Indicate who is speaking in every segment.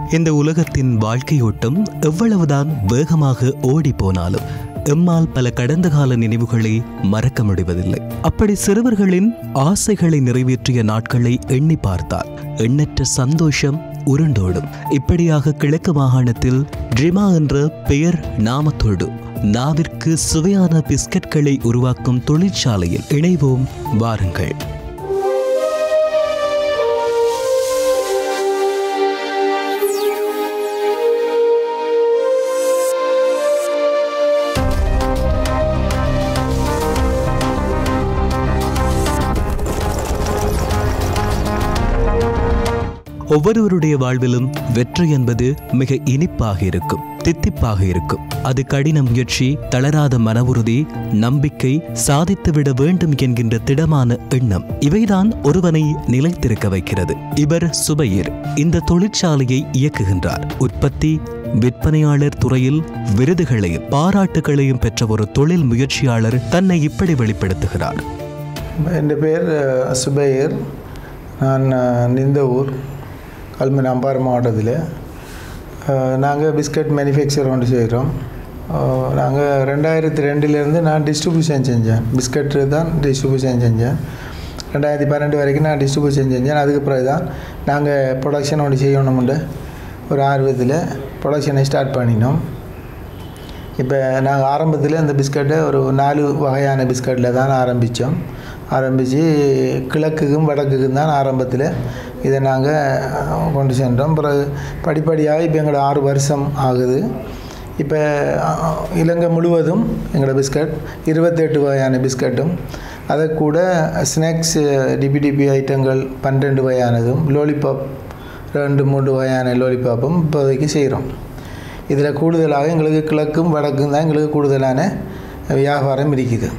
Speaker 1: இந்த உலகத்தின் வாழ்க்கையோட்டம் எவ்வளவுதான் வேகமாக ஓடி போனாலும் எம்மால் பல கடந்த கால நினைவுகளை மறக்க முடிவதில்லை அப்படி சிறுவர்களின் ஆசைகளை நிறைவேற்றிய நாட்களை எண்ணி பார்த்தால் எண்ணற்ற சந்தோஷம் உருண்டோடும் இப்படியாக கிழக்கு மாகாணத்தில் ட்ரிமா என்ற பெயர் நாமத்தோடு நாவிற்கு சுவையான பிஸ்கட்களை உருவாக்கும் தொழிற்சாலையில் இணைவோம் வாருங்கள் ஒவ்வொருவருடைய வாழ்விலும் வெற்றி என்பது மிக இனிப்பாக இருக்கும் தித்திப்பாக இருக்கும் அது கடின முயற்சி தளராத மன உறுதி நம்பிக்கை சாதித்துவிட வேண்டும் என்கின்ற திடமான எண்ணம் இவைதான் ஒருவனை நிலைத்திருக்க வைக்கிறது இவர் சுபையர் இந்த தொழிற்சாலையை இயக்குகின்றார் உற்பத்தி விற்பனையாளர் துறையில் விருதுகளையும் பாராட்டுகளையும் பெற்ற ஒரு தொழில் முயற்சியாளர் தன்னை இப்படி வெளிப்படுத்துகிறார்
Speaker 2: എൻ്റെ പേര് സുബൈർ நான் நிந்தவூர் கல்முனை அம்பாறை மாவட்டத்தில் நாங்கள் பிஸ்கட் மேனுஃபேக்சர் ஒன்று செய்கிறோம் நாங்கள் ரெண்டாயிரத்தி ரெண்டுலேருந்து நான் டிஸ்ட்ரிபியூஷன் செஞ்சேன் பிஸ்கட்டு தான் டிஸ்ட்ரிபியூஷன் செஞ்சேன் ரெண்டாயிரத்தி பன்னெண்டு வரைக்கும் நான் டிஸ்ட்ரிபியூஷன் செஞ்சேன் அதுக்கு பிறகு தான் நாங்கள் ப்ரொடக்ஷன் ஒன்று செய்யணும்னு ஒரு ஆர்வத்தில் ப்ரொடக்ஷனை ஸ்டார்ட் பண்ணினோம் இப்போ நாங்கள் ஆரம்பத்தில் இந்த பிஸ்கட்டை ஒரு நாலு வகையான பிஸ்கட்டில் தான் ஆரம்பித்தோம் ஆரம்பித்து கிழக்குக்கும் வடக்குக்கும் தான் ஆரம்பத்தில் இதை நாங்கள் கொண்டு சென்றோம் பிறகு படிப்படியாக இப்போ எங்களோட ஆறு வருஷம் ஆகுது இப்போ இலங்கை முழுவதும் எங்களோட பிஸ்கட் இருபத்தெட்டு வகையான பிஸ்கட்டும் அதை கூட ஸ்நாக்ஸ் டிபி டிபி ஐட்டங்கள் பன்னிரெண்டு வகையானதும் லோலிபாப் ரெண்டு மூன்று வகையான லோலிபாப்பும் இப்போதைக்கு செய்கிறோம் இதில் கூடுதலாக எங்களுக்கு கிழக்கும் வடக்கும் தான் எங்களுக்கு கூடுதலான வியாபாரம் இருக்குது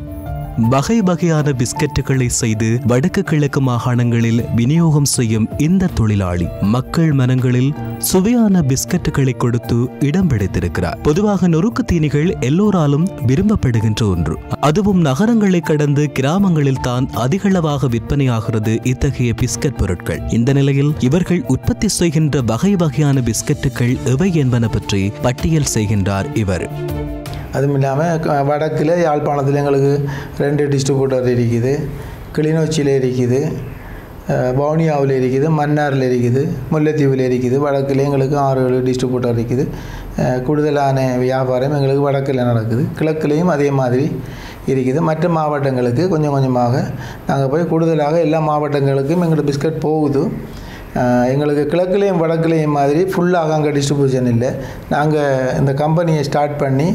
Speaker 1: வகை வகையான பிஸ்கட்டுகளை செய்து வடக்கு கிழக்கு மாகாணங்களில் விநியோகம் செய்யும் இந்த தொழிலாளி மக்கள் மனங்களில் சுவையான பிஸ்கட்டுகளை கொடுத்து இடம் பிடித்திருக்கிறார் பொதுவாக நொறுக்கு தீனிகள் எல்லோராலும் விரும்பப்படுகின்ற ஒன்று அதுவும் நகரங்களை கடந்து கிராமங்களில் தான் அதிகளவாக விற்பனையாகிறது இத்தகைய பிஸ்கட் பொருட்கள் இந்த நிலையில் இவர்கள் உற்பத்தி செய்கின்ற வகை வகையான பிஸ்கட்டுகள் எவை என்பன பற்றி பட்டியல் செய்கின்றார் இவர்
Speaker 2: அதுவும் இல்லாமல் வடக்கில் யாழ்ப்பாணத்தில் எங்களுக்கு ரெண்டு டிஸ்ட்ரிபியூட்டர் இருக்குது கிளிநொச்சியில் இருக்குது வவுனியாவில் இருக்குது மன்னாரில் இருக்குது முல்லைத்தீவில் இருக்குது வடக்கில் எங்களுக்கு ஆறு ஏழு டிஸ்ட்ரிபியூட்டர் இருக்குது கூடுதலான வியாபாரம் எங்களுக்கு வடக்கில் நடக்குது கிழக்குலேயும் அதே மாதிரி இருக்குது மற்ற மாவட்டங்களுக்கு கொஞ்சம் கொஞ்சமாக நாங்கள் போய் கூடுதலாக எல்லா மாவட்டங்களுக்கும் எங்களுக்கு பிஸ்கட் போகுது எங்களுக்கு கிழக்குலேயும் வடக்குலேயும் மாதிரி ஃபுல்லாக அங்கே டிஸ்ட்ரிபியூஷன் இல்லை நாங்கள் இந்த கம்பெனியை ஸ்டார்ட் பண்ணி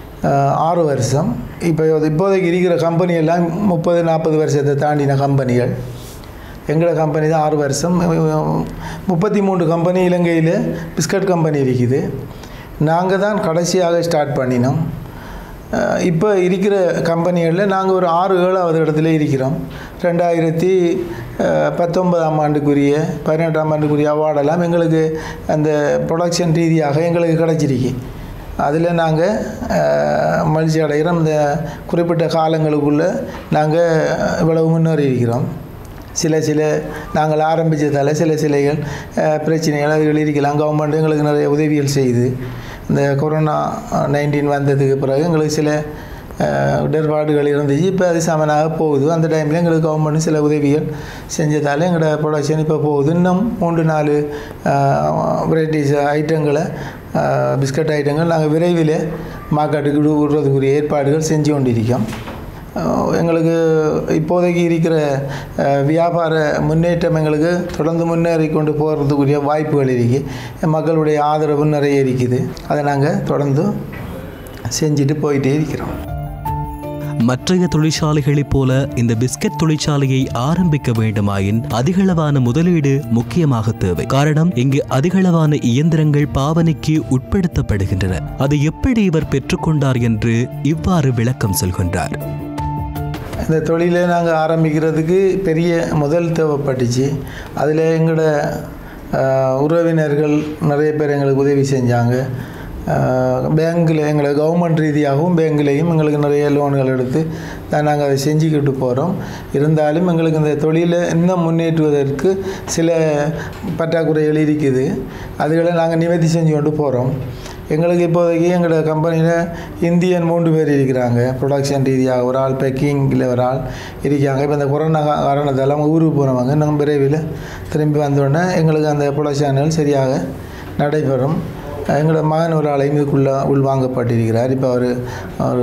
Speaker 2: ஆறு வருஷம் இப்போ இப்போதைக்கு இருக்கிற கம்பெனி எல்லாம் முப்பது நாற்பது வருஷத்தை தாண்டின கம்பெனிகள் எங்களோட கம்பெனி தான் ஆறு வருஷம் முப்பத்தி மூன்று கம்பெனி இலங்கையில் பிஸ்கட் கம்பெனி இருக்குது நாங்கள் தான் கடைசியாக ஸ்டார்ட் பண்ணினோம் இப்போ இருக்கிற கம்பெனிகளில் நாங்கள் ஒரு ஆறு ஏழாவது இடத்துல இருக்கிறோம் ரெண்டாயிரத்தி பத்தொன்பதாம் ஆண்டுக்குரிய பதினெட்டாம் ஆண்டுக்குரிய அவார்டெல்லாம் எங்களுக்கு அந்த ப்ரொடக்ஷன் ரீதியாக எங்களுக்கு கிடச்சிருக்கு அதில் நாங்கள் மகிழ்ச்சி அடைகிறோம் இந்த குறிப்பிட்ட காலங்களுக்குள்ளே நாங்கள் இவ்வளவு முன்னேறி இருக்கிறோம் சில சில நாங்கள் ஆரம்பித்ததால் சில சிலைகள் பிரச்சனைகள் அதுகள் இருக்கலாம் கவர்மெண்ட் எங்களுக்கு நிறைய உதவிகள் செய்யுது இந்த கொரோனா நைன்டீன் வந்ததுக்கு பிறகு எங்களுக்கு சில இடர்பாடுகள் இருந்துச்சு இப்போ அது சமனாக போகுது அந்த டைமில் எங்களுக்கு கவர்மெண்ட் சில உதவிகள் செஞ்சதால் எங்களோட ப்ரொடக்ஷன் இப்போ போகுது இன்னும் மூன்று நாலு வெரைட்டிஸ் ஐட்டங்களை பிஸ்கட் ஐட்டங்கள் நாங்கள் விரைவில் மார்க்கெட்டுக்கு விடுறதுக்குரிய ஏற்பாடுகள் செஞ்சு கொண்டிருக்கோம் எங்களுக்கு இப்போதைக்கு இருக்கிற வியாபார முன்னேற்றம் எங்களுக்கு தொடர்ந்து முன்னேறி கொண்டு போகிறதுக்குரிய வாய்ப்புகள் இருக்குது மக்களுடைய ஆதரவு நிறைய இருக்குது அதை நாங்கள் தொடர்ந்து செஞ்சுட்டு போயிட்டே இருக்கிறோம்
Speaker 1: மற்றைய தொழிற்சாலைகளைப் போல இந்த பிஸ்கட் தொழிற்சாலையை ஆரம்பிக்க வேண்டுமாயின் அதிகளவான முதலீடு முக்கியமாக தேவை காரணம் இங்கு அதிகளவான இயந்திரங்கள் பாவனைக்கு உட்படுத்தப்படுகின்றன அதை எப்படி இவர் பெற்றுக்கொண்டார் என்று இவ்வாறு விளக்கம் சொல்கின்றார்
Speaker 2: இந்த தொழிலை நாங்கள் ஆரம்பிக்கிறதுக்கு பெரிய முதல் தேவைப்பட்டுச்சு அதில் எங்களோட உறவினர்கள் நிறைய பேர் எங்களுக்கு உதவி செஞ்சாங்க பேங்கில் எங்களை கவர்மெண்ட் ரீதியாகவும் பேங்க்லேயும் எங்களுக்கு நிறைய லோன்கள் எடுத்து தான் நாங்கள் அதை செஞ்சுக்கிட்டு போகிறோம் இருந்தாலும் எங்களுக்கு இந்த தொழிலை இன்னும் முன்னேற்றுவதற்கு சில பற்றாக்குறைகள் இருக்குது அதுகளை நாங்கள் நிவர்த்தி செஞ்சு கொண்டு போகிறோம் எங்களுக்கு இப்போதைக்கு எங்களோட கம்பெனியில் இந்தியன் மூன்று பேர் இருக்கிறாங்க ப்ரொடக்ஷன் ரீதியாக ஒரு ஆள் பேக்கிங்கில் ஒரு ஆள் இருக்காங்க இப்போ இந்த கொரோனா கா- காரணத்தால் அவங்க ஊருக்கு போனவங்க நம்ம விரைவில் திரும்பி வந்தோடனே எங்களுக்கு அந்த ப்ரொடக்ஷன்கள் சரியாக நடைபெறும் எங்களோட மகன் ஒரு ஆளையும் இதுக்குள்ளே உள்வாங்கப்பட்டிருக்கிறார் இப்போ அவர் ஒரு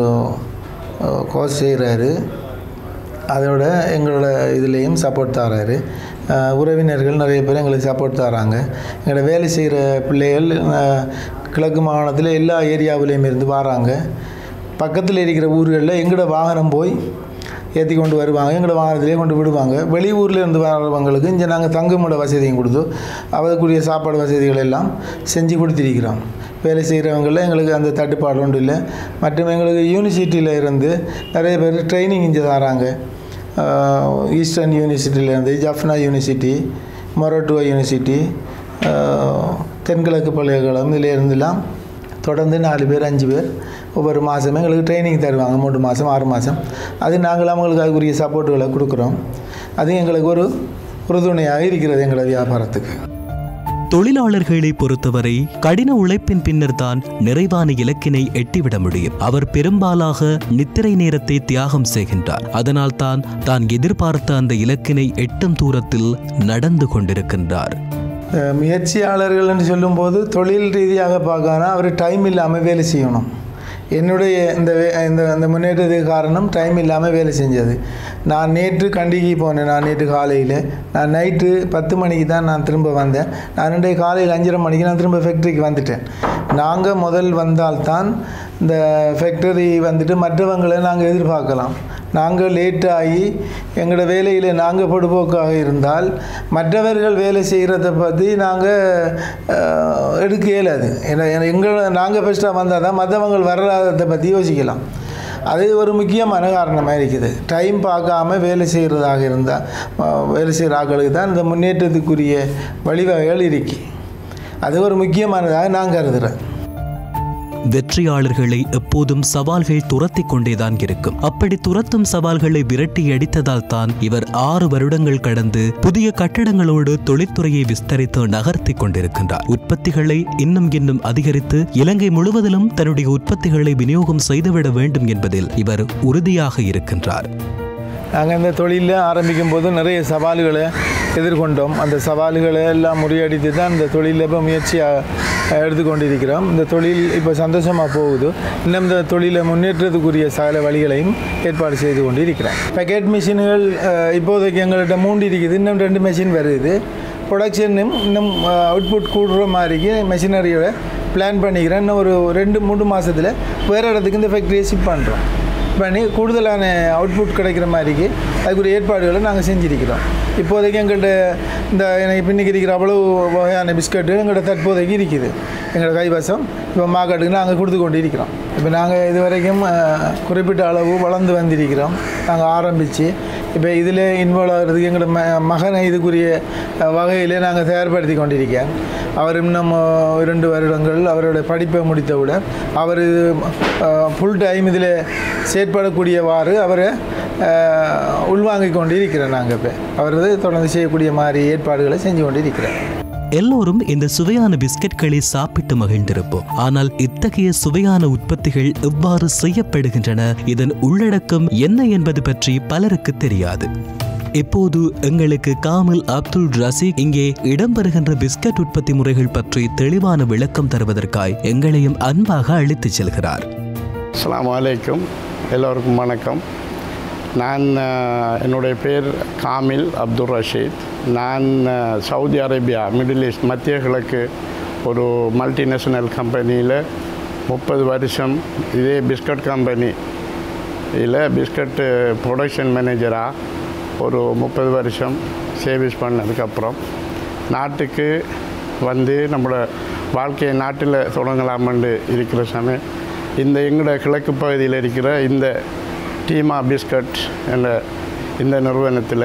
Speaker 2: கோர்ஸ் செய்கிறாரு அதோட எங்களோட இதுலேயும் சப்போர்ட் தராரு அஹ் உறவினர்கள் நிறைய பேர் எங்களுக்கு சப்போர்ட் தராங்க எங்களோட வேலை செய்கிற பிள்ளைகள் அஹ், கிழக்கு மாகாணத்தில் எல்லா ஏரியாவிலையும் இருந்து வராங்க பக்கத்தில் இருக்கிற ஊர்களில் எங்களோட வாகனம் போய் ஏற்றி கொண்டு வருவாங்க எங்களோட வாகனத்திலே கொண்டு விடுவாங்க வெளியூரில் இருந்து வரவங்களுக்கு இங்கே நாங்கள் தங்குமிட வசதியும் கொடுத்து அவருக்குரிய சாப்பாடு வசதிகள் எல்லாம் செஞ்சு கொடுத்திருக்கிறோம் வேலை செய்கிறவங்களில் எங்களுக்கு அந்த தட்டுப்பாடு ஒன்றும் இல்லை மற்றும் எங்களுக்கு யூனிவர்சிட்டியில் இருந்து நிறைய பேர் ட்ரைனிங் இங்கே தராங்க ஆஹ் ஈஸ்டர்ன் யூனிவர்சிட்டியிலேருந்து ஜஃப்னா யூனிவர்சிட்டி மொரட்டுவா யூனிவர்சிட்டி ஆஹ் தென்கிழக்கு பல்கலைக்கழகம் இதில் இருந்தெல்லாம் தொடர்ந்து நாலு பேர் அஞ்சு பேர் ஒவ்வொரு மாதமே எங்களுக்கு ட்ரைனிங் தருவாங்க மூணு மாதம் ஆறு மாதம் அது நாங்கள் அவங்களுக்கு அதுக்குரிய சப்போர்ட்டுகளை கொடுக்குறோம் அது எங்களுக்கு ஒரு உறுதுணையாக இருக்கிறது எங்களோட வியாபாரத்துக்கு
Speaker 1: தொழிலாளர்களை பொறுத்தவரை கடின உழைப்பின் பின்னர் தான் நிறைவான இலக்கினை எட்டிவிட முடியும் அவர் பெரும்பாலாக நித்திரை நேரத்தை தியாகம் செய்கின்றார் அதனால் தான் தான் எதிர்பார்த்த அந்த இலக்கினை எட்டும் தூரத்தில் நடந்து கொண்டிருக்கின்றார்
Speaker 2: அஹ் முயற்சியாளர்கள்னு சொல்லும்போது தொழில் ரீதியாக பார்க்கணும் அவர் டைம் இல்லாமல் வேலை செய்யணும் என்னுடைய இந்த வே இந்த இந்த முன்னேற்றத்துக்கு காரணம் டைம் இல்லாமல் வேலை செஞ்சது நான் நேற்று கண்டிகை போனேன் நான் நேற்று காலையில் நான் நைட்டு பத்து மணிக்கு தான் நான் திரும்ப வந்தேன் நான் ரெண்டே காலையில் அஞ்சரை மணிக்கு நான் திரும்ப ஃபேக்ட்ரிக்கு வந்துட்டேன் நாங்கள் முதல் வந்தால்தான் இந்த ஃபேக்டரி வந்துட்டு மற்றவங்களை நாங்கள் எதிர்பார்க்கலாம் நாங்கள் லேட்டாகி எங்களோட வேலையில் நாங்கள் பொடுபோக்காக இருந்தால் மற்றவர்கள் வேலை செய்கிறத பற்றி நாங்கள் எடுக்க இயலாது ஏன்னா எங்களை நாங்கள் ஃபஸ்ட்டாக வந்தால் தான் மற்றவங்க வராததை பற்றி யோசிக்கலாம் அது ஒரு முக்கியமான காரணமாக இருக்குது டைம் பார்க்காம வேலை செய்கிறதாக இருந்தால் வேலை செய்கிற ஆட்களுக்கு தான் இந்த முன்னேற்றத்துக்குரிய வழிவகைகள் இருக்கு அது ஒரு முக்கியமானதாக நான் கருதுகிறேன்
Speaker 1: வெற்றியாளர்களை எப்போதும் சவால்கள் துரத்தி கொண்டேதான் இருக்கும் அப்படி துரத்தும் சவால்களை விரட்டி அடித்ததால் தான் இவர் ஆறு வருடங்கள் கடந்து புதிய கட்டடங்களோடு தொழிற்துறையை விஸ்தரித்து நகர்த்தி கொண்டிருக்கின்றார் உற்பத்திகளை இன்னும் இன்னும் அதிகரித்து இலங்கை முழுவதிலும் தன்னுடைய உற்பத்திகளை விநியோகம் செய்துவிட வேண்டும் என்பதில் இவர் உறுதியாக இருக்கின்றார்
Speaker 2: நாங்கள் இந்த தொழிலில் ஆரம்பிக்கும் போது நிறைய சவால்களை எதிர்கொண்டோம் அந்த சவால்களை எல்லாம் முறியடித்து தான் இந்த தொழிலில் இப்போ முயற்சியாக எடுத்துக்கொண்டிருக்கிறோம் இந்த தொழில் இப்போ சந்தோஷமாக போகுது இன்னும் இந்த தொழிலை முன்னேற்றத்துக்குரிய சகல வழிகளையும் ஏற்பாடு செய்து கொண்டு இருக்கிறேன் பேக்கெட் மிஷின்கள் அஹ், இப்போதைக்கு எங்கள்கிட்ட மூண்டு இருக்குது இன்னும் ரெண்டு மிஷின் வருது ப்ரொடக்ஷனும் இன்னும் அவுட்புட் கூடுற மாதிரிக்கு மெஷினரியோட பிளான் பண்ணிக்கிறேன் இன்னும் ஒரு ரெண்டு மூணு மாதத்தில் வேறு இடத்துக்கு இந்த ஃபேக்ட்ரியை ஷிப் பண்ணுறோம் பண்ணி கூடுதலான அவுட்புட் கிடைக்கிற மாதிரிக்கு அதுக்குரிய ஏற்பாடுகளை நாங்கள் செஞ்சிருக்கிறோம் இப்போதைக்கு எங்கள்கிட்ட இந்த எனக்கு பின்னிக்கு இருக்கிற அவ்வளவு வகையான பிஸ்கட்டு எங்கள்கிட்ட தற்போதைக்கு இருக்குது எங்களோட கைவசம் இப்போ மார்க்கெட்டுக்கு நாங்கள் கொடுத்து கொண்டு இருக்கிறோம் இப்போ நாங்கள் இது வரைக்கும் அஹ், குறிப்பிட்ட அளவு வளர்ந்து வந்திருக்கிறோம் நாங்கள் ஆரம்பித்து இப்போ இதில் இன்வால்வ் ஆகிறதுக்கு எங்களோட ம மகனை இதுக்குரிய அஹ், வகையிலே நாங்கள் தயார்படுத்தி கொண்டிருக்கேன் அவர் இன்னும் அஹ், இரண்டு வருடங்கள் அவருடைய படிப்பை முடித்தவுடன் அவர் ஃபுல் டைம் இதில் செயற்படக்கூடியவாறு அவரை அஹ், உள்வாங்கிக் கொண்டு இருக்கிறேன் நாங்கள் இப்போ அவரது தொடர்ந்து செய்யக்கூடிய மாதிரி ஏற்பாடுகளை செஞ்சு கொண்டு இருக்கிறேன்
Speaker 1: எல்லோரும் இந்த சுவையான பிஸ்கட்களை சாப்பிட்டு மகிழ்ந்திருப்போம் ஆனால் இத்தகைய சுவையான உற்பத்திகள் எவ்வாறு செய்யப்படுகின்றன இதன் உள்ளடக்கம் என்ன என்பது பற்றி பலருக்கு தெரியாது இப்போது எங்களுக்கு காமில் அப்துல் ரசீக் இங்கே இடம்பெறுகின்ற பிஸ்கட் உற்பத்தி முறைகள் பற்றி தெளிவான விளக்கம் தருவதற்காய் எங்களையும் அன்பாக அழைத்துச் செல்கிறார்
Speaker 3: அஸ்ஸலாமு அலைக்கும் எல்லோருக்கும் வணக்கம் நான் அஹ், என்னுடைய பேர் காமில் அப்துல் ரஷீத் நான் அஹ், சவுதி அரேபியா மிடில் ஈஸ்ட் மத்திய கிழக்கு ஒரு மல்டிநேஷனல் கம்பெனியில் முப்பது வருஷம் இதே பிஸ்கட் கம்பெனி இதில் பிஸ்கட் ப்ரொடக்ஷன் மேனேஜராக ஒரு முப்பது வருஷம் சர்வீஸ் பண்ணதுக்கப்புறம் நாட்டுக்கு வந்து நம்மளோட வாழ்க்கையை நாட்டில் தொடங்கலாமென்று இருக்கிற சமயம் இந்த எங்களோட கிழக்கு பகுதியில் இருக்கிற இந்த டீமா பிஸ்கட் என்ற இந்த நிறுவனத்தில்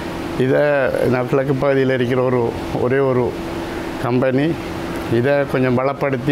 Speaker 3: இதை நான் கிழக்கு பகுதியில் இருக்கிற ஒரு ஒரே ஒரு கம்பெனி இதை கொஞ்சம் பலப்படுத்தி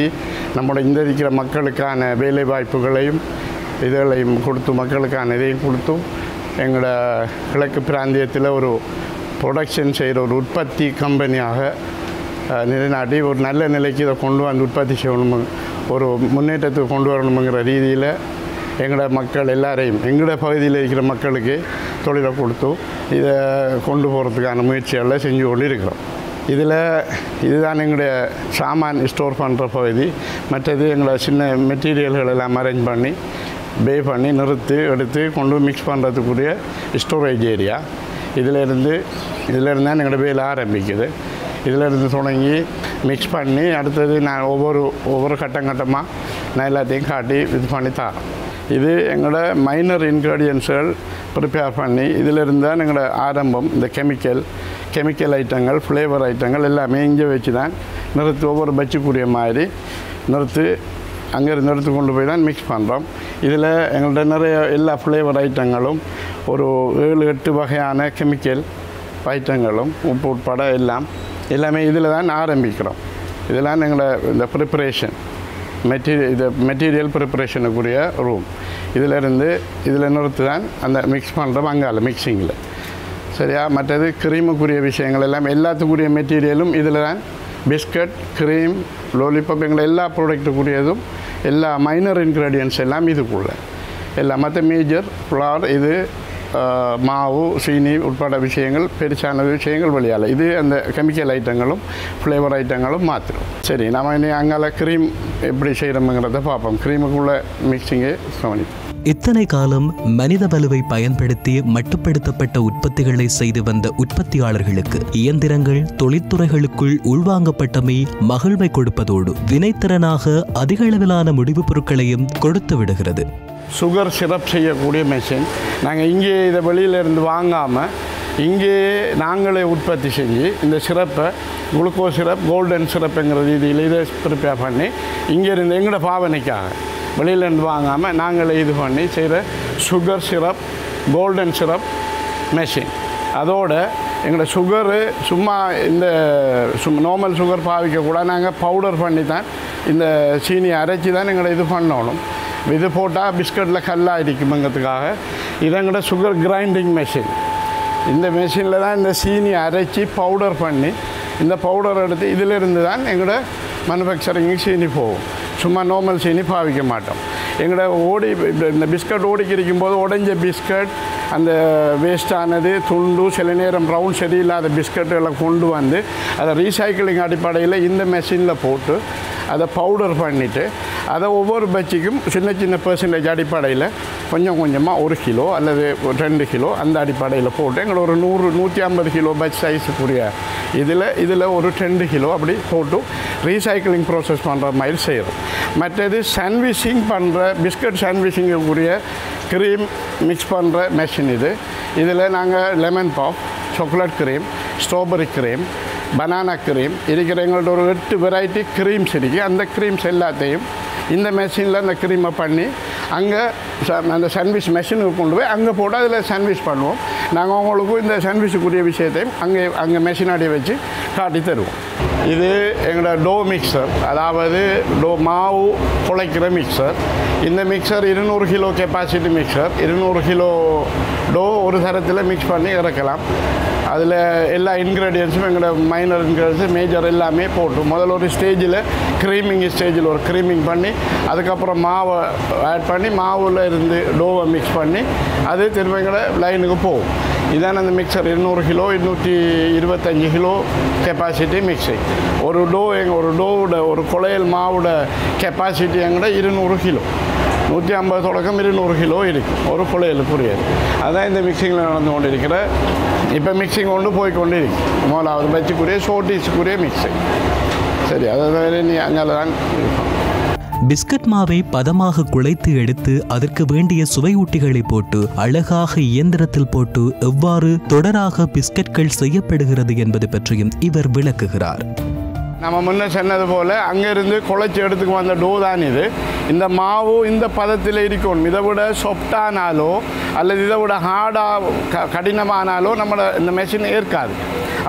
Speaker 3: நம்மளோட இந்த இருக்கிற மக்களுக்கான வேலை வாய்ப்புகளையும் இதுகளையும் கொடுத்து மக்களுக்கான இதையும் கொடுத்து எங்களோட கிழக்கு பிராந்தியத்தில் ஒரு ப்ரொடக்ஷன் செய்கிற ஒரு உற்பத்தி கம்பெனியாக அஹ், நிலைநாட்டி ஒரு நல்ல நிலைக்கு இதை கொண்டு வந்து உற்பத்தி செய்யணும் ஒரு முன்னேற்றத்துக்கு கொண்டு வரணுங்கிற ரீதியில் எங்களோட மக்கள் எல்லாரையும் எங்களோட பகுதியில் இருக்கிற மக்களுக்கு தொழிலை கொடுத்து இதை கொண்டு போகிறதுக்கான முயற்சிகளை செஞ்சு கொண்டு இருக்கிறோம் இதில் இதுதான் எங்களுடைய சாமான் ஸ்டோர் பண்ணுற பகுதி மற்றது எங்களோட சின்ன மெட்டீரியல்கள் எல்லாம் அரேஞ்ச் பண்ணி பே பண்ணி நிறுத்தி எடுத்து கொண்டு மிக்ஸ் பண்ணுறதுக்குரிய ஸ்டோரேஜ் ஏரியா இதிலேருந்து இதிலேருந்து தான் எங்களோட வேலை ஆரம்பிக்குது இதிலேருந்து தொடங்கி மிக்ஸ் பண்ணி அடுத்தது நான் ஒவ்வொரு ஒவ்வொரு கட்டம் கட்டமாக நான் எல்லாத்தையும் காட்டி இது பண்ணி தரேன் இது எங்களோட மைனர் இன்க்ரீடியன்ஸுகள் ப்ரிப்பேர் பண்ணி இதிலிருந்து தான் எங்களோட ஆரம்பம் இந்த கெமிக்கல் கெமிக்கல் ஐட்டங்கள் ஃப்ளேவர் ஐட்டங்கள் எல்லாமே இங்கே வச்சு தான் நிறுத்து ஒவ்வொரு பட்சிக்குரிய மாதிரி நிறுத்து அங்கேருந்து எடுத்து கொண்டு போய் தான் மிக்ஸ் பண்ணுறோம் இதில் எங்கள்கிட்ட நிறைய எல்லா ஃப்ளேவர் ஐட்டங்களும் ஒரு ஏழு எட்டு வகையான கெமிக்கல் ஐட்டங்களும் உப்பு உட்பட எல்லாம் எல்லாமே இதில் தான் ஆரம்பிக்கிறோம் இதெல்லாம் எங்களோட இந்த ப்ரிப்பரேஷன் மெட்டீரியல் இது மெட்டீரியல் ப்ரிப்பரேஷனுக்குரிய ரூம் இதிலிருந்து இதில் நிறுத்து தான் அந்த மிக்ஸ் பண்ணுறோம் அங்கால மிக்சிங்கில் சரியா மற்றது க்ரீமுக்குரிய விஷயங்கள் எல்லாம் எல்லாத்துக்குரிய மெட்டீரியலும் இதில் தான் பிஸ்கட் க்ரீம் லோலிபாப் எங்களை எல்லா ப்ராடக்ட்டுக்குரியதும் எல்லா மைனர் இன்க்ரீடியன்ஸ் எல்லாம் இதுக்குள்ள எல்லா மற்ற மேஜர் ஃப்ளார் இது ஆஹ், மாவு சீனி உட்பட விஷயங்கள் பெருசான விஷயங்கள் வழியால் இது அந்த கெமிக்கல் ஐட்டங்களும் ஃப்ளேவர் ஐட்டங்களும் மாற்றிடும் சரி நம்ம இனி அங்கால க்ரீம் எப்படி செய்கிறோமுங்கிறத பார்ப்போம் க்ரீமுக்குள்ள மிக்சிங்கை கவனிப்போம்
Speaker 1: இத்தனை காலம் மனித வலுவை பயன்படுத்தி மட்டுப்படுத்தப்பட்ட உற்பத்திகளை செய்து வந்த உற்பத்தியாளர்களுக்கு இயந்திரங்கள் தொழிற்துறைகளுக்குள் உள்வாங்கப்பட்டமை மகிழ்வை கொடுப்பதோடு வினைத்திறனாக அதிக அளவிலான முடிவுப் பொருட்களையும் கொடுத்து விடுகிறது
Speaker 3: சுகர் சிரப் செய்யக்கூடிய மெஷின் நாங்கள் இங்கே இதை வெளியில இருந்து வாங்காமல் இங்கே நாங்களே உற்பத்தி செஞ்சு இந்த சிரப்பை குளுக்கோஸ் சிரப் கோல்டன் சிரப்புங்கிற ரீதியில் இதை ப்ரிப்பேர் பண்ணி இங்கே இருந்து எங்களோட பாவனைக்காக வெளியிலேருந்து வாங்காமல் நாங்களே இது பண்ணி செய்கிற sugar syrup golden syrup machine அதோட எங்களோட சுகரு சும்மா இந்த சும் நார்மல் சுகர் பாவிக்கக்கூடாது நாங்கள் பவுடர் பண்ணி தான் இந்த சீனியை அரைச்சி தான் எங்களை இது பண்ணணும் இது போட்டால் பிஸ்கட்டில் கல்லாக இருக்குமங்கிறதுக்காக இது எங்களோட சுகர் கிரைண்டிங் மெஷின் இந்த மெஷினில் தான் இந்த சீனி அரைச்சி பவுடர் பண்ணி இந்த பவுடர் எடுத்து இதிலிருந்து தான் எங்களோட மேனுஃபேக்சரிங்கு சீனி போகும் சும்மா நார்மல் சீனி பாவிக்க மாட்டோம் எங்களோட ஓடி இந்த- இந்த பிஸ்கட் ஓடிக்கு இருக்கும்போது உடைஞ்ச பிஸ்கட் அந்த வேஸ்டானது துண்டு சில நேரம் ரவுண்ட் சரியில்லாத பிஸ்கட்டுகளை கொண்டு வந்து அதை ரீசைக்கிளிங் அடிப்படையில் இந்த மெஷினில் போட்டு அதை பவுடர் பண்ணிவிட்டு அதை ஒவ்வொரு பட்சிக்கும் சின்ன சின்ன பெர்சன்டேஜ் அடிப்படையில் கொஞ்சம் கொஞ்சமாக ஒரு கிலோ அல்லது ஒரு ரெண்டு கிலோ அந்த அடிப்படையில் போட்டு எங்களை ஒரு நூறு நூற்றி ஐம்பது கிலோ பட்ச் சைஸுக்குரிய இதில் இதில் ஒரு ரெண்டு கிலோ அப்படி போட்டு ரீசைக்கிளிங் ப்ராசஸ் பண்ணுற மாதிரி செய்கிறோம் மற்றது சாண்ட்விச்சிங் பண்ணுற பிஸ்கட் சாண்ட்விச்சிங்குரிய க்ரீம் மிக்ஸ் பண்ணுற மெஷின் இது இதில் நாங்கள் lemon puff chocolate cream strawberry cream banana cream இருக்கிற எங்கள்ட்ட ஒரு எட்டு வெரைட்டி க்ரீம்ஸ் இருக்குது அந்த க்ரீம்ஸ் எல்லாத்தையும் இந்த மெஷினில் அந்த க்ரீமை பண்ணி அங்கே அந்த சாண்ட்விச் மெஷினுக்கு கொண்டு போய் அங்கே போட்டு அதில் சாண்ட்விச் பண்ணுவோம் நாங்கள் அவங்களுக்கு இந்த சாண்ட்விச்சுக்குரிய விஷயத்தையும் அங்கே அங்கே மெஷினாடியை வச்சு காட்டி தருவோம் இது எங்களோட டோ மிக்சர் அதாவது டோ மாவு குழைக்கிற மிக்சர் இந்த மிக்சர் இருநூறு கிலோ கெப்பாசிட்டி மிக்சர் இருநூறு கிலோ டோ ஒரு தரத்தில் மிக்ஸ் பண்ணி இறக்கலாம் அதில் எல்லா இன்க்ரீடியன்ஸும் எங்களோட மைனர் இன்க்ரீடியன்ஸ் மேஜர் எல்லாமே போட்டு முதல்ல ஒரு ஸ்டேஜில் க்ரீமிங் ஸ்டேஜில் ஒரு க்ரீமிங் பண்ணி அதுக்கப்புறம் மாவை ஆட் பண்ணி மாவில் இருந்து டோவை மிக்ஸ் பண்ணி அது திரும்ப எங்களோட லைனுக்கு போகும் இதான அந்த மிக்சர் இருநூறு கிலோ இருநூற்றி இருபத்தஞ்சி கிலோ கெப்பாசிட்டி மிக்சிங் ஒரு டோ எங்கள் ஒரு டோவோட ஒரு குழையல் மாவோட கெப்பாசிட்டி எங்கள்ட இருநூறு கிலோ நூற்றி ஐம்பது தொடக்கம் இருநூறு கிலோ இருக்குது ஒரு குழையலுக்குரியது அதான் இந்த மிக்சிங்கில் நடந்து கொண்டு இருக்கிற இப்போ மிக்சிங் கொண்டு போய் கொண்டு இருக்கு முதலாவது பச்சுக்குரிய ஷோர்டீஸுக்குரிய மிக்சிங் சரி அதை நீ அங்கே தான் இருக்கும்
Speaker 1: பிஸ்கட் மாவை பதமாக குழைத்து எடுத்து அதற்கு வேண்டிய சுவையூட்டிகளை போட்டு அழகாக இயந்திரத்தில் போட்டு எவ்வாறு தொடராக பிஸ்கட்கள் செய்யப்படுகிறது என்பது பற்றியும் இவர் விளக்குகிறார்
Speaker 3: நம்ம முன்ன சொன்னது போல் அங்கேருந்து குழைச்சி எடுத்துக்கு வந்த டோ தான் இது இந்த மாவு இந்த பதத்தில் இருக்கணும் இதை விட சொப்டானாலோ அல்லது இதை விட ஹார்டாக க கடினமானாலோ நம்மளோட இந்த மெஷின் ஏற்காது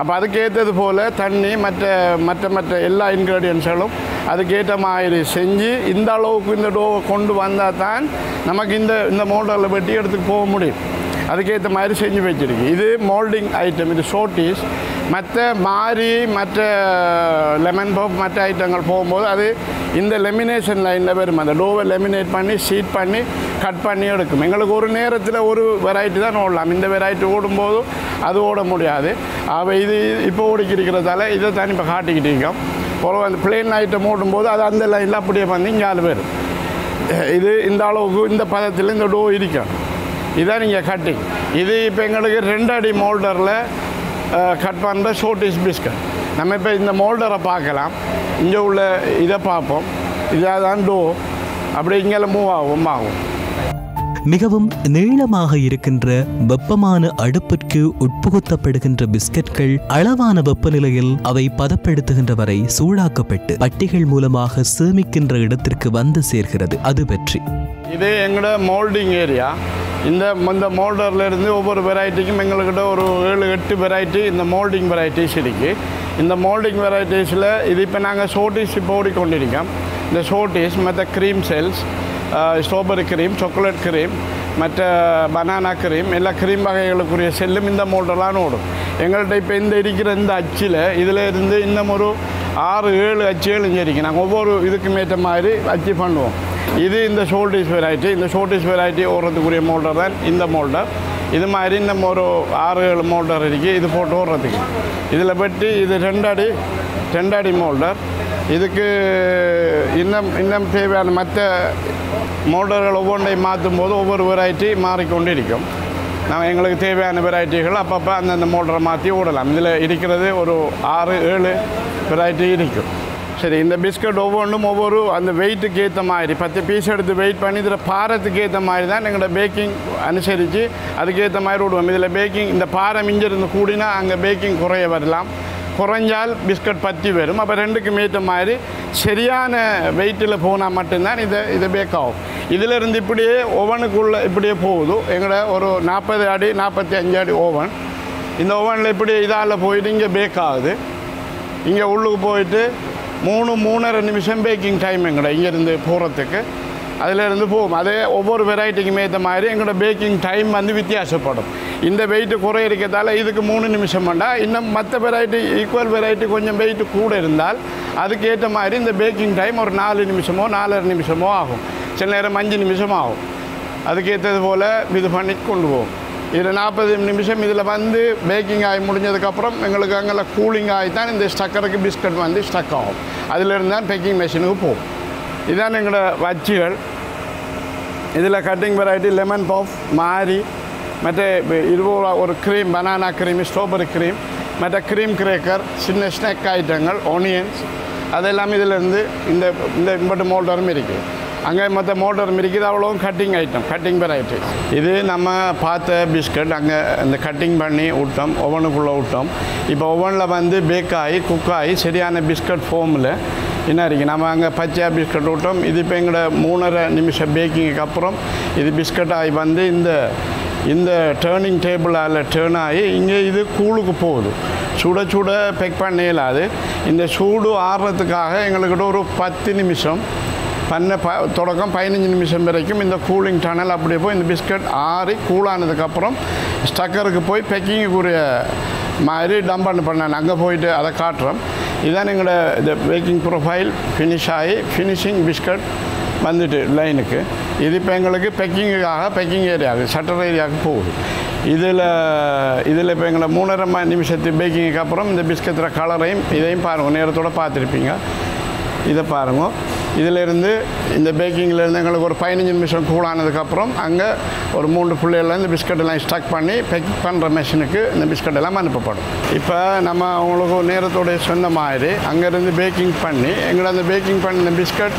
Speaker 3: அப்போ அதுக்கேற்றது போல் தண்ணி மற்ற மற்ற மற்ற எல்லா இன்க்ரீடியன்ஸ்களும் அதுக்கேற்ற மாதிரி செஞ்சு இந்த அளவுக்கு இந்த டோவை கொண்டு வந்தால் தான் நமக்கு இந்த இந்த மோட்டரில் வெட்டி எடுத்துட்டு போக முடியும் அதுக்கேற்ற மாதிரி செஞ்சு வச்சிருக்கு இது மோல்டிங் ஐட்டம் இது ஷோட்டீஸ் மற்ற மாறி மற்ற லெமன் பப் மற்ற ஐட்டங்கள் போகும்போது அது இந்த லெமினேஷன் லைனில் வரும் அந்த டோவை லெமினேட் பண்ணி சீட் பண்ணி கட் பண்ணி எடுக்கும் எங்களுக்கு ஒரு நேரத்தில் ஒரு வெரைட்டி தான் ஓடலாம் இந்த வெரைட்டி ஓடும்போது அது ஓட முடியாது அவ இது இப்போ ஓடிக்கிருக்கிறதால இதை தான் இப்போ காட்டிக்கிட்டு இருக்கோம் அப்புறம் அந்த பிளேன் ஐட்டம் ஓடும்போது அது அந்த லைனில் அப்படியே வந்து இங்கே ஆள் வரும் இது இந்த அளவுக்கு இந்த பதத்தில் இந்த டோ இருக்கும் இதான் நீங்கள் கட்டிங் இது இப்போ எங்களுக்கு ரெண்டு அடி மோல்டரில் கட் பண்ணுற ஷோட்டிஸ் பிஸ்கட் நம்ம இப்போ இந்த மோல்டரை பார்க்கலாம் இங்கே உள்ள இதை பார்ப்போம் இதான் டோ அப்படி இங்கே மூவ் ஆகும் ஆகும்
Speaker 1: மிகவும் நீளமாக இருக்கின்ற வெப்பமான அடுப்பிற்கு உட்புகுத்தப்படுகின்ற பிஸ்கட்கள் அளவான வெப்பநிலையில் அவை பதப்படுத்துகின்ற வரை சூடாக்கப்பட்டு பட்டிகள் மூலமாக சேமிக்கின்ற இடத்திற்கு வந்து சேர்கிறது அது பற்றி
Speaker 3: இது எங்களோட மோல்டிங் ஏரியா இந்த இந்த மோல்டர்ல இருந்து ஒவ்வொரு வெரைட்டிக்கும் எங்கள்கிட்ட ஒரு ஏழு எட்டு வெரைட்டி இந்த மோல்டிங் வெரைட்டிஸ் இருக்குது இந்த மோல்டிங் வெரைட்டிஸில் இது இப்போ நாங்கள் ஷோட்டீஸ் இப்போ ஓடிக்கொண்டிருக்கோம் இந்த ஷோட்டீஸ் மற்ற cream cells strawberry cream chocolate cream மற்ற பனானா க்ரீம் எல்லா க்ரீம் வகைகளுக்குரிய செல்லும் இந்த மோல்டர்லாம் ஓடும் எங்கள்கிட்ட இப்போ இந்த இருக்கிற இந்த அச்சில் இதில் இருந்து இன்னும் ஒரு ஆறு ஏழு அச்சுகள் இங்கே இருக்குது நாங்கள் ஒவ்வொரு இதுக்கும் ஏற்ற மாதிரி அச்சு பண்ணுவோம் இது இந்த ஷோல்டிஸ் வெரைட்டி இந்த ஷோல்டிஸ் வெரைட்டி ஓடுறதுக்குரிய மோல்டர் தான் இந்த மோல்டர் இது மாதிரி இன்னும் ஒரு ஆறு ஏழு மோல்டர் இருக்குது இது போட்டு ஓடுறதுக்கு இதில் வெட்டி இது ரெண்டு அடி ரெண்டு அடி மோல்டர் இதுக்கு இன்னும் இன்னும் தேவையான மற்ற மோல்டர்கள் ஒவ்வொன்றையும் மாற்றும் போது ஒவ்வொரு வெரைட்டி மாறிக்கொண்டு இருக்கும் நம்ம எங்களுக்கு தேவையான வெரைட்டிகள் அப்பப்போ அந்தந்த மோட்டரை மாற்றி ஓடலாம் இதில் இருக்கிறது ஒரு ஆறு ஏழு வெரைட்டி இருக்கும் சரி இந்த பிஸ்கட் ஒவ்வொன்றும் ஒவ்வொரு அந்த வெயிட்டுக்கு ஏற்ற மாதிரி பத்து பீஸ் எடுத்து வெயிட் பண்ணி இதில் பாரத்துக்கு ஏற்ற மாதிரி தான் எங்களோட பேக்கிங் அனுசரித்து அதுக்கேற்ற மாதிரி விடுவோம் இதில் பேக்கிங் இந்த பாறை மிஞ்சிருந்து கூடினா அங்கே பேக்கிங் குறைய வரலாம் குறைஞ்சால் பிஸ்கட் பற்றி வரும் அப்போ ரெண்டுக்கும் ஏற்ற மாதிரி சரியான வெயிட்டில் போனால் மட்டும்தான் இதை இதை பேக் ஆகும் இதிலிருந்து இப்படியே ஓவனுக்குள்ளே இப்படியே போகுது எங்களோட ஒரு நாற்பது அடி நாற்பத்தி அஞ்சு அடி ஓவன் இந்த ஓவனில் இப்படி இதால் போயிட்டு இங்கே பேக் ஆகுது இங்கே உள்ளுக்கு போயிட்டு மூணு மூணரை நிமிஷம் பேக்கிங் டைம் எங்கட இங்கேருந்து போகிறதுக்கு அதிலிருந்து போகும் அதே ஒவ்வொரு வெரைட்டிக்கும் ஏற்ற மாதிரி எங்களோட பேக்கிங் டைம் வந்து வித்தியாசப்படும் இந்த வெயிட்டு குறை இருக்கிறதால இதுக்கு மூணு நிமிஷம் வேண்டாம் இன்னும் மற்ற வெரைட்டி ஈக்குவல் வெரைட்டி கொஞ்சம் வெயிட் கூட இருந்தால் அதுக்கு ஏற்ற மாதிரி இந்த பேக்கிங் டைம் ஒரு நாலு நிமிஷமோ நாலரை நிமிஷமோ ஆகும் சில நேரம் அஞ்சு நிமிஷம் ஆகும் அதுக்கேற்றது போல் இது பண்ணி கொண்டு போகும் இதில் நாற்பது நிமிஷம் இதில் வந்து பேக்கிங் ஆகி முடிஞ்சதுக்கப்புறம் எங்களுக்கு அங்கே கூலிங் ஆகி தான் இந்த ஸ்டக்கருக்கு பிஸ்கட் வந்து ஸ்டக் ஆகும் அதிலிருந்து தான் பேக்கிங் மிஷினுக்கு போகும் இதுதான் எங்களோட வச்சிகள் இதில் கட்டிங் வெரைட்டி லெமன் பஃப் மாரி மற்ற இருபது ஒரு cream banana cream strawberry cream மற்ற க்ரீம் கிரேக்கர் சின்ன ஸ்நாக் ஐட்டங்கள் ஒனியன்ஸ் அதெல்லாம் இதிலேருந்து இந்த இந்த இம்பட்டு மோல்டரும் இருக்குது அங்கே மற்ற மோட்டரும் இருக்குது அவ்வளோவும் கட்டிங் ஐட்டம் கட்டிங் வெரைட்டி இது நம்ம பார்த்த பிஸ்கட் அங்கே இந்த கட்டிங் பண்ணி விட்டோம் ஓவனுக்குள்ளே விட்டோம் இப்போ ஓவனில் வந்து பேக் ஆகி குக் ஆகி சரியான பிஸ்கட் ஃபோமில் என்ன இருக்குது நம்ம அங்கே பச்சையாக பிஸ்கட் விட்டோம் இது இப்போ எங்களோட மூணரை நிமிஷம் பேக்கிங்க்கு அப்புறம் இது பிஸ்கட் ஆகி வந்து இந்த இந்த டேர்னிங் டேபிளால் டேர்ன் ஆகி இங்கே இது கூழுக்கு போகுது சுட சுட பெக் பண்ண இயலாது இந்த சூடு ஆறுறதுக்காக எங்களுக்கிட்ட ஒரு பத்து நிமிஷம் பண்ண ப தொடக்கம் பதினஞ்சு நிமிஷம் வரைக்கும் இந்த கூலிங் டனல் அப்படியே போய் இந்த பிஸ்கட் ஆறி கூலானதுக்கப்புறம் ஸ்டக்கருக்கு போய் பெக்கிங்குரிய மாதிரி டம்ப் பண்ண பண்ணேன் அங்கே போயிட்டு அதை காட்டுறோம் இதுதான் எங்களோட இந்த பேக்கிங் ப்ரொஃபைல் ஃபினிஷ் ஆகி ஃபினிஷிங் பிஸ்கட் வந்துட்டு லைனுக்கு இது இப்போ எங்களுக்கு பெக்கிங்குக்காக பெக்கிங் ஏரியாவுக்கு ஷட்டர் ஏரியாவுக்கு போகுது இதில் இதில் இப்போ எங்களை மூணரை மணி நிமிஷத்து பேக்கிங்குக்கு அப்புறம் இந்த பிஸ்கத்தில் கலரையும் இதையும் பாருங்கள் நேரத்தோடு பார்த்துருப்பீங்க இதை பாருங்க இதிலிருந்து இந்த பேக்கிங்லேருந்து எங்களுக்கு ஒரு பதினஞ்சு நிமிஷம் கூலானதுக்கப்புறம் அங்கே ஒரு மூன்று பிள்ளைகள் இந்த பிஸ்கட் எல்லாம் ஸ்டக் பண்ணி பேக் பண்ணுற மெஷினுக்கு இந்த பிஸ்கட் எல்லாம் அனுப்பப்படும் இப்போ நம்ம அவங்களுக்கு நேரத்தோடைய சொன்ன மாதிரி அங்கேருந்து பேக்கிங் பண்ணி எங்களை அந்த பேக்கிங் பண்ணின பிஸ்கட்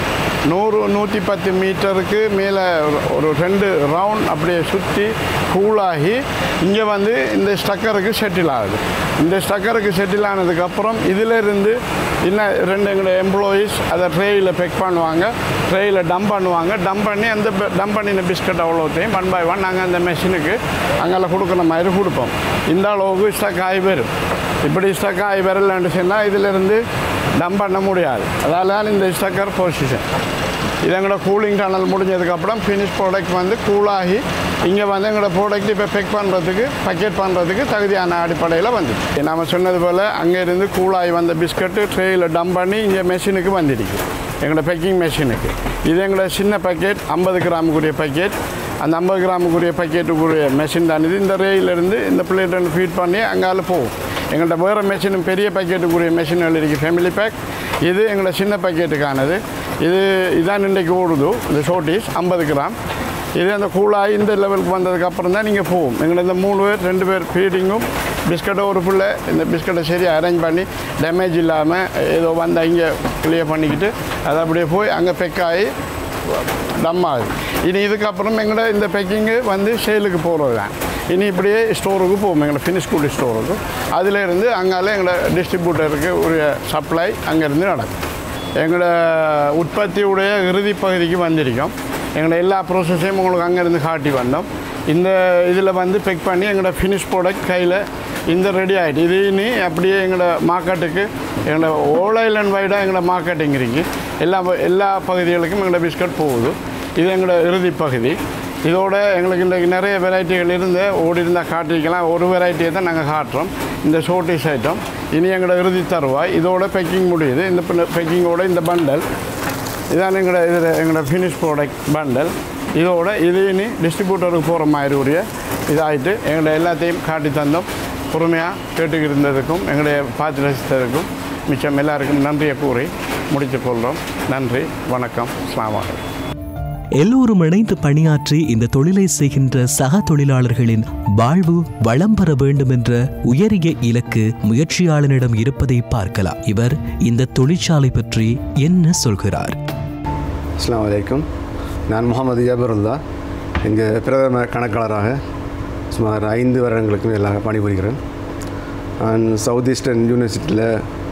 Speaker 3: நூறு நூற்றி பத்து மீட்டருக்கு மேலே ஒரு ரெண்டு ரவுண்ட் அப்படியே சுற்றி கூலாகி இங்கே வந்து இந்த ஸ்டக்கருக்கு செட்டில் ஆகுது இந்த ஸ்டக்கருக்கு செட்டில் ஆனதுக்கப்புறம் இதிலிருந்து இன்னும் ரெண்டு எங்களோட எம்ப்ளாயீஸ் அதை ட்ரேயில் பெக் பண்ணுவாங்க ட்ரேயில் டம்ப் பண்ணுவாங்க டம்ப் பண்ணி அந்த டம்ப் பண்ணின பிஸ்கட் அவ்வளோத்தையும் ஒன் பை ஒன் நாங்கள் அந்த மெஷினுக்கு அங்கெல்லாம் கொடுக்குற மாதிரி கொடுப்போம் இந்த அளவுக்கு ஸ்டக் ஆகி வரும் இப்படி ஸ்டக் ஆகி வரலன்னு சொன்னால் இதிலிருந்து டம்ப் பண்ண முடியாது அதால தான் இந்த ஸ்டக்கர் பொசிஷன் இது எங்களோட கூலிங் டனல் முடிஞ்சதுக்கப்புறம் ஃபினிஷ் ப்ராடக்ட் வந்து கூலாகி இங்கே வந்து எங்களோட ப்ராடக்ட் இப்போ பெக் பண்ணுறதுக்கு பக்கெட் பண்ணுறதுக்கு தகுதியான அடிப்படையில் வந்துச்சு நம்ம சொன்னது போல் அங்கேருந்து கூலாகி வந்த பிஸ்கட்டு ட்ரேயில் டம்ப் பண்ணி இங்கே மெஷினுக்கு வந்துடுச்சு எங்களோட பேக்கிங் மெஷினுக்கு இது எங்களோட சின்ன பக்கெட் ஐம்பது கிராமுக்குரிய பக்கெட் அந்த ஐம்பது கிராமுக்குரிய பக்கெட்டுக்குரிய மெஷின் தான் இது இந்த ரேயிலிருந்து இந்த பிளேட் ஃபீட் பண்ணி அங்கால போகும் எங்கள்கிட்ட வேறு மெஷின் பெரிய பக்கெட்டுக்குரிய மெஷின்கள் இருக்குது ஃபேமிலி பேக் இது எங்களோட சின்ன பக்கெட்டுக்கானது இது இதான் இன்றைக்கு ஓடுது இந்த ஷோட்டீஸ் ஐம்பது கிராம் இது அந்த கூலாகி இந்த லெவலுக்கு வந்ததுக்கு அப்புறம் தான் நீங்கள் போகும் எங்களை இந்த மூணு பேர் ரெண்டு பேர் ஃபீடிங்கும் பிஸ்கட்டை ஒரு பிள்ளை இந்த பிஸ்கட்டை சரியாக அரேஞ்ச் பண்ணி டேமேஜ் இல்லாமல் ஏதோ வந்து இங்கே கிளியர் பண்ணிக்கிட்டு அது அப்படியே போய் அங்கே பெக்காகி டம் ஆகுது இனி இதுக்கப்புறம் எங்களோட இந்த பேக்கிங்கு வந்து சேலுக்கு போகிறது தான் இனி இப்படியே ஸ்டோருக்கு போகும் எங்களோட ஃபினிஷ் கூடி ஸ்டோருக்கு அதிலேருந்து அங்கால எங்களோட டிஸ்ட்ரிபியூட்டருக்கு உரிய சப்ளை அங்கேருந்து நடக்கும் எங்களோட உற்பத்தியுடைய இறுதி பகுதிக்கு வந்திருக்கோம் எங்களோட எல்லா ப்ரோசஸையும் உங்களுக்கு அங்கேருந்து காட்டி வந்தோம் இந்த இதில் வந்து பெக் பண்ணி எங்களோட ஃபினிஷ் ப்ராடக்ட் கையில் இந்த ரெடி ஆகிட்டு இது இனி அப்படியே எங்களோட மார்க்கெட்டுக்கு எங்களோட ஓல் ஐலண்ட் வைடாக எங்களோட மார்க்கெட்டிங் இருக்குது எல்லா எல்லா பகுதிகளுக்கும் எங்களோட பிஸ்கட் போகுது இது எங்களோட இறுதி பகுதி இதோட எங்களுக்கு இன்றைக்கு நிறைய வெரைட்டிகள் இருந்து ஓடி இருந்தால் காட்டிக்கலாம் ஒரு வெரைட்டியை தான் நாங்கள் காட்டுறோம் இந்த ஷோட்டிஸ் ஐட்டம் இனி எங்களோட இறுதி தருவாய் இதோட பேக்கிங் முடியுது இந்த பேக்கிங்கோட இந்த பண்டல் இதான் எங்களோட இதில் எங்களோட ஃபினிஷ் ப்ராடக்ட் பண்டல் இதோட இது இனி டிஸ்ட்ரிபியூட்டருக்கு போகிற மாதிரி உரிய இதாகிட்டு எங்களோட எல்லாத்தையும் காட்டி தந்தோம் பொறுமையாக கேட்டுக்கிட்டு இருந்ததுக்கும் எங்களுடைய பார்த்து ரசித்ததுக்கும் மிச்சம் எல்லாருக்கும் நன்றியை கூறி முடித்துக் கொள்கிறோம் நன்றி வணக்கம் அஸ்ஸலாமு அலைக்கும்
Speaker 1: எல்லோரும் இணைந்து பணியாற்றி இந்த தொழிலை செய்கின்ற சக தொழிலாளர்களின் வாழ்வு வளம் பெற வேண்டும் என்ற உயரிய இலக்கு முயற்சியாளனிடம் இருப்பதை பார்க்கலாம் இவர் இந்த தொழிற்சாலை பற்றி என்ன சொல்கிறார்
Speaker 4: அஸ்ஸலாமு அலைக்கும் நான் முகமது ஜபருல்லா இங்கே பிரதம கணக்காளராக சுமார் ஐந்து வருடங்களுக்கு மேலாக பணிபுரிகிறேன் நான் சவுத் ஈஸ்டர்ன் யூனிவர்சிட்டியில்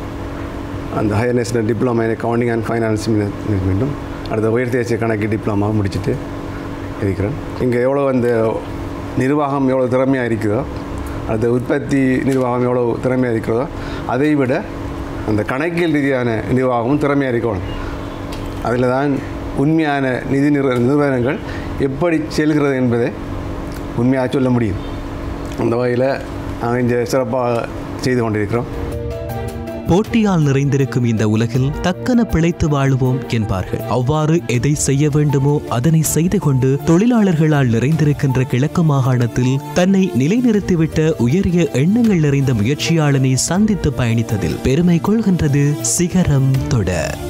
Speaker 4: அந்த higher national diploma in accounting and finance மேனேஜ்மெண்ட்டும் அடுத்த உயர் தேசிய கணக்கு டிப்ளமா முடிச்சுட்டு இருக்கிறேன் இங்கே எவ்வளோ அந்த நிர்வாகம் எவ்வளோ திறமையாக இருக்குதோ அந்த உற்பத்தி நிர்வாகம் எவ்வளோ திறமையாக இருக்கிறதோ அதை விட அந்த கணக்கியல் ரீதியான நிர்வாகமும் திறமையாக இருக்கணும் அதில் தான் உண்மையான நிதி நிறுவ நிறுவனங்கள் எப்படி செல்கிறது என்பதை உண்மையாக சொல்ல முடியும் அந்த வகையில் நாங்கள் இங்கே சிறப்பாக செய்து கொண்டிருக்கிறோம்
Speaker 1: போட்டியால் நிறைந்திருக்கும் இந்த உலகில் தக்கன பிழைத்து வாழுவோம் என்பார்கள் அவ்வாறு எதை செய்ய வேண்டுமோ அதனை செய்து கொண்டு தொழிலாளர்களால் நிறைந்திருக்கின்ற கிழக்கு மாகாணத்தில் தன்னை நிலைநிறுத்திவிட்ட உயரிய எண்ணங்கள் நிறைந்த முயற்சியாளனை சந்தித்து பயணித்ததில் பெருமை கொள்கின்றது சிகரம் தொட